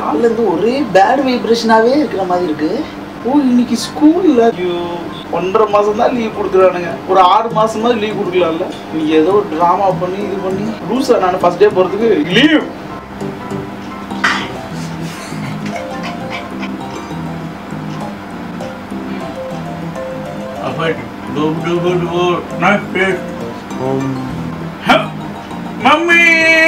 காலைல இருந்து ஒரே பேட் வைப்ரேஷனாவே இருக்கிற மாதிரி இருக்கு ஓ இன்னைக்கு ஸ்கூல்ல ஐயோ ஒன்றரை மாசம் தான் லீவ் கொடுக்குறானுங்க ஒரு ஆறு மாசமா லீவ் கொடுக்கலாம்ல நீ ஏதோ ஒரு ட்ராமா பண்ணி இது பண்ணி லூசா நான் ஃபர்ஸ்ட் டே போறதுக்கு leave Afet, do do do do, nice place. Help, mummy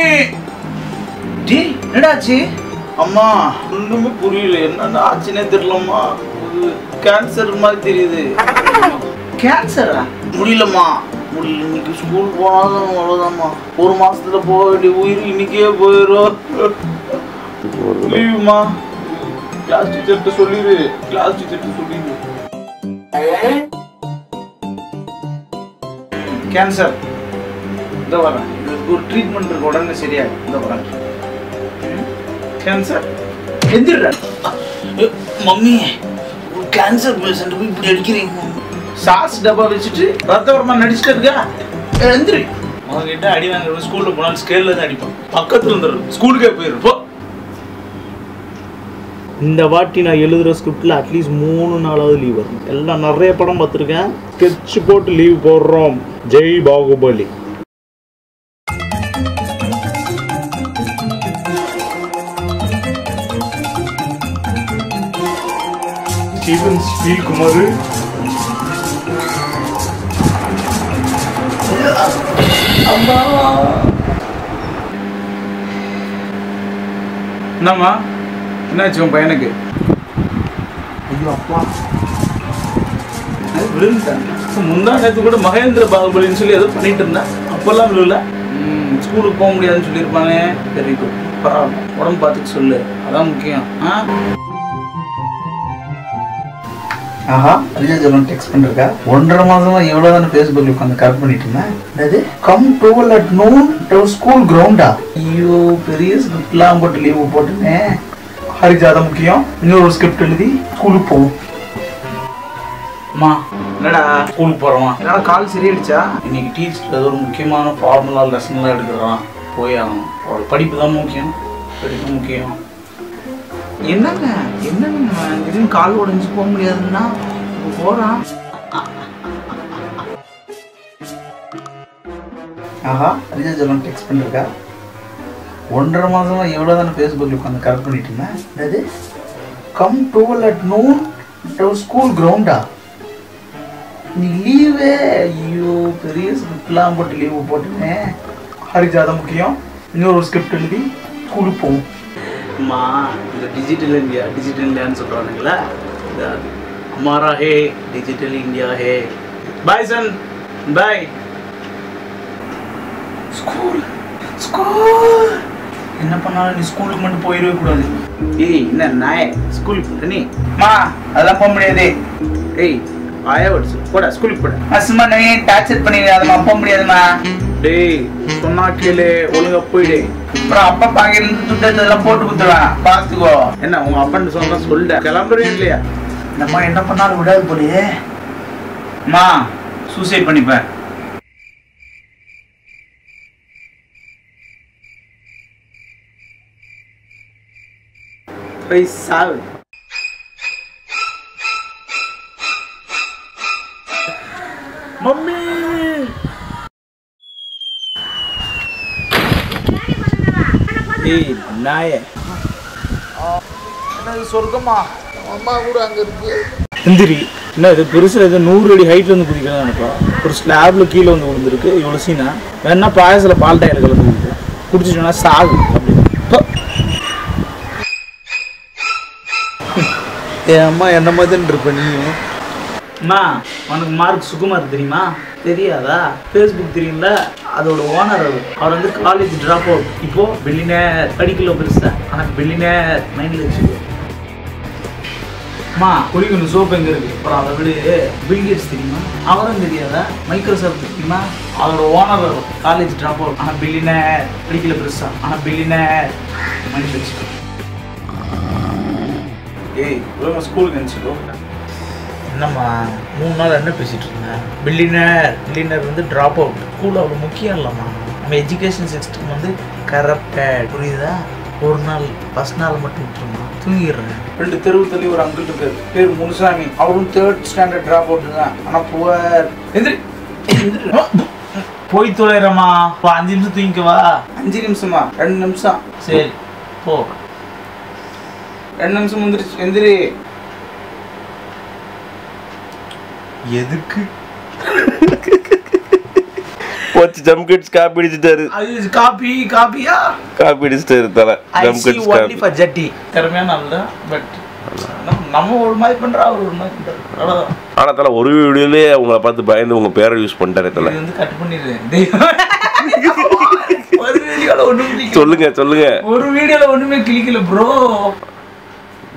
டேய் என்னடாச்சு அம்மா ஒண்ணுமே புரியல என்னடா ஆச்சுன்னே தெரியலம்மா ஒரு கேன்சர் மாதிரி தெரியுது கேன்சரா முடியலம்மா முடியல இன்னைக்கு ஸ்கூல் போனாலும் அவ்வளோதாம்மா ஒரு மாசத்துல போக வேண்டிய உயிர் இன்னைக்கே போயிடும் லீவுமா கிளாஸ் டீச்சர்கிட்ட சொல்லிடு கிளாஸ் டீச்சர்கிட்ட சொல்லிடு கேன்சர் இந்த வரேன் இதுக்கு ஒரு ட்ரீட்மெண்ட் இருக்கு உடனே சரியாகும் இந்த வரேன் கேன்சர் எந்திரா மம்மி ஒரு கேன்சர் பேஷண்ட் போய் இப்படி அடிக்கிறீங்க சாஸ் டப்பா வச்சுட்டு ரத்தவரமா நடிச்சுட்டு இருக்கா எந்திரி அவங்ககிட்ட அடி வாங்குறது ஸ்கூல்ல போனாலும் ஸ்கேல்ல தான் அடிப்பான் பக்கத்துல இருந்துடும் ஸ்கூலுக்கே போயிருப்போம் இந்த வாட்டி நான் எழுதுகிற ஸ்கிரிப்டில் அட்லீஸ்ட் மூணு நாளாவது லீவ் வரும் எல்லாம் நிறைய படம் பார்த்துருக்கேன் ஸ்கெட்ச் போட்டு லீவ் போடுறோம் ஜெய் பாகுபலி ஸ்டீவன் ஸ்ரீகுமார் என்னம்மா என்னாச்சு உன் பையனுக்கு ஐயோ அப்பா விழுந்துட்டாங்க முந்தா நேரத்து கூட மகேந்திர பாகுபலின்னு சொல்லி ஏதோ பண்ணிட்டு இருந்தேன் அப்பெல்லாம் விழுல ம், ஸ்கூலுக்கு போக முடியாதுன்னு சொல்லியிருப்பாங்க வெரி குட் பரவாயில்ல உடம்பு பார்த்துக்க சொல்லு அதான் முக்கியம் ஆ ஆஹா அரிஜா ஜெபன் டெக்ஸ்ட் பண்ணிருக்கா ஒன்றரை மாசமா எவ்வளவு தானே ஃபேஸ்புக்ல உட்காந்து கரெக்ட் பண்ணிட்டு இருந்தேன் என்னது come twelve at noon school கிரவுண்டா ஐயோ பெரிய ஸ்கிரிப்ட்லாம் போட்டு லீவு போட்டுனே ஹரிஜா தான் முக்கியம் இன்னொரு ஸ்கிரிப்ட் எழுதி ஸ்கூலுக்கு போவோம் அம்மா என்னடா ஸ்கூலுக்கு போகிறோமா என்னடா கால் சரியாயிடுச்சா இன்னைக்கு டீச்சர் ஏதோ ஒரு முக்கியமான ஃபார்முலா லெசன்லாம் எடுக்கிறான் போய் ஆகணும் அவளோட படிப்பு தான் முக்கியம் படிப்பு முக்கியம் என்னங்க என்னங்க திடீர்னு கால் உடஞ்சி போக முடியாதுன்னா இப்போ போகிறான் ஆஹா அரிஜா ஜெலம் டெக்ஸ்ட் பண்ணிருக்கா ஒன்றரை மாசமா எவ்வளோ தானே ஃபேஸ்புக்கில் உட்காந்து கரெக்ட் பண்ணிட்டு இருந்தேன் என்னது come twelve at noon school கிரவுண்டா நீ லீவே ஐயோ பெரிய ஸ்கிரிப்ட்லாம் போட்டு லீவு போட்டுனே ஹரிஜா தான் முக்கியம் இன்னொரு ஒரு ஸ்கிரிப்ட் எழுதி ஸ்கூலுக்கு போவோம் அம்மா இந்த டிஜிட்டல் இந்தியா டிஜிட்டல் இந்தியான்னு சொல்கிறானுங்களா இந்த हमारा है डिजिटल इंडिया है bye son bye school school என்ன பண்ணாலும் நீ ஸ்கூலுக்கு மட்டும் போயிடவே கூடாது ஏய் என்ன நாய ஸ்கூலுக்கு போற நீ மா அதெல்லாம் போக முடியாது ஏய் ஆயா வச்சு போடா ஸ்கூலுக்கு போட அசுமா நீ டார்ச்சர் பண்ணி அதெல்லாம் போக முடியாதுமா டேய் சொன்னா கேளு ஒழுங்கா போயிடு அப்புறம் அப்பா பாக்க இருந்து துட்டு இதெல்லாம் போட்டு கொடுத்துருவேன் பார்த்துக்கோ என்ன உங்க அப்பன்னு சொன்னா சொல்ல கிளம்புறேன் இல்லையா நம்ம என்ன பண்ணாலும் விடாது போலயே அம்மா சூசைட் பண்ணிப்பேன் போய் சாவு मम्मी ஏய் நாயே என்னது சொர்க்கமா அம்மா கூட அங்க இருக்கு எந்திரி என்ன இது பெருசில் இது நூறு அடி ஹைட்ல இருந்து குதிக்கலாம் நினைப்பா ஒரு ஸ்லாப்ல கீழே வந்து விழுந்திருக்கு இவ்வளோ சீனா வேணா பாயசில் பால் டயர் கலந்து குடிக்கு குடிச்சிட்டோன்னா சாகு அப்படி போ. என் அம்மா என்ன மாதிரி இருப்ப நீயும் அம்மா உனக்கு மார்க் சுகுமார் தெரியுமா தெரியாதா ஃபேஸ்புக் தெரியும்ல அதோட ஓனர் அவர் அவர் வந்து காலேஜ் ட்ராப் அவுட் இப்போ பில்லினர் படிக்கல பெருசா ஆனால் பில்லினர் மைண்டில் வச்சுக்கோ அம்மா குளிக்கணும் சோப்பு எங்க இருக்கு அப்புறம் அதை விடு பில்கேட்ஸ் தெரியுமா அவரும் தெரியாதா மைக்ரோசாஃப்ட் தெரியுமா அதோட ஓனர் அவர் காலேஜ் ட்ராப் அவுட் ஆனால் பில்லினர் படிக்கல பெருசா ஆனால் பில்லினர் மைண்டில் வச்சுக்கோ ஏய் ஒழுங்கா ஸ்கூலுக்கு நினச்சிக்கோ என்னம்மா மூணு நாள் என்ன பேசிட்டு இருந்தேன் பில்லினர் பில்லினர் வந்து ட்ராப் அவுட் ஸ்கூல் அவ்வளோ முக்கியம் இல்லைம்மா நம்ம எஜுகேஷன் சிஸ்டம் வந்து கரப்டட் புரியுதா ஒரு நாள் ஃபர்ஸ்ட் நாள் மட்டும் விட்டுருமா தூங்கிடுறேன் ரெண்டு தெருவு தள்ளி ஒரு அங்கிள் இருக்காரு பேர் முனுசாமி அவரும் தேர்ட் ஸ்டாண்டர்ட் டிராப் அவுட் தான் ஆனா புவர் எந்திரி எந்திரி. போய் தொலைறமா இப்போ அஞ்சு நிமிஷம் தூங்கிக்கவா அஞ்சு நிமிஷமா ரெண்டு நிமிஷம் சரி போ ரெண்டு நிமிஷம் வந்துருச்சு எந்திரி எதுக்கு போச்சு ஜம் கிட்ஸ் காப்பி அடிச்சிட்டாரு அது காப்பி காப்பியா காப்பி அடிச்சிட்டாரு தலை ஐ ஜம் சி கிட்ஸ் ஒன்லி காப்பி ஃபார் ஜட்டி திறமையான ஆள் தான் பட் நம்ம ஒரு மாதிரி பண்றா அவர் ஒரு மாதிரி பண்றாரு அவ்வளோதான் ஆனா தலை ஒரு வீடியோலயே உங்களை பார்த்து பயந்து உங்க பேரை யூஸ் பண்ணிட்டாரு தலை இது வந்து கட் பண்ணிடுறேன் ஒரு வீடியோல ஒண்ணும் கிளிக்கல. சொல்லுங்க சொல்லுங்க ஒரு வீடியோல ஒண்ணுமே கிளிக்கல ப்ரோ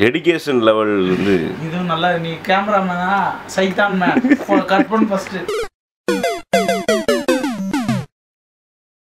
டெடிகேஷன் லெவல் வந்து இதுவும் நல்லா நீ கேமராமேனா சைத்தான் மேன் கட் பண்ணு ஃபர்ஸ்ட்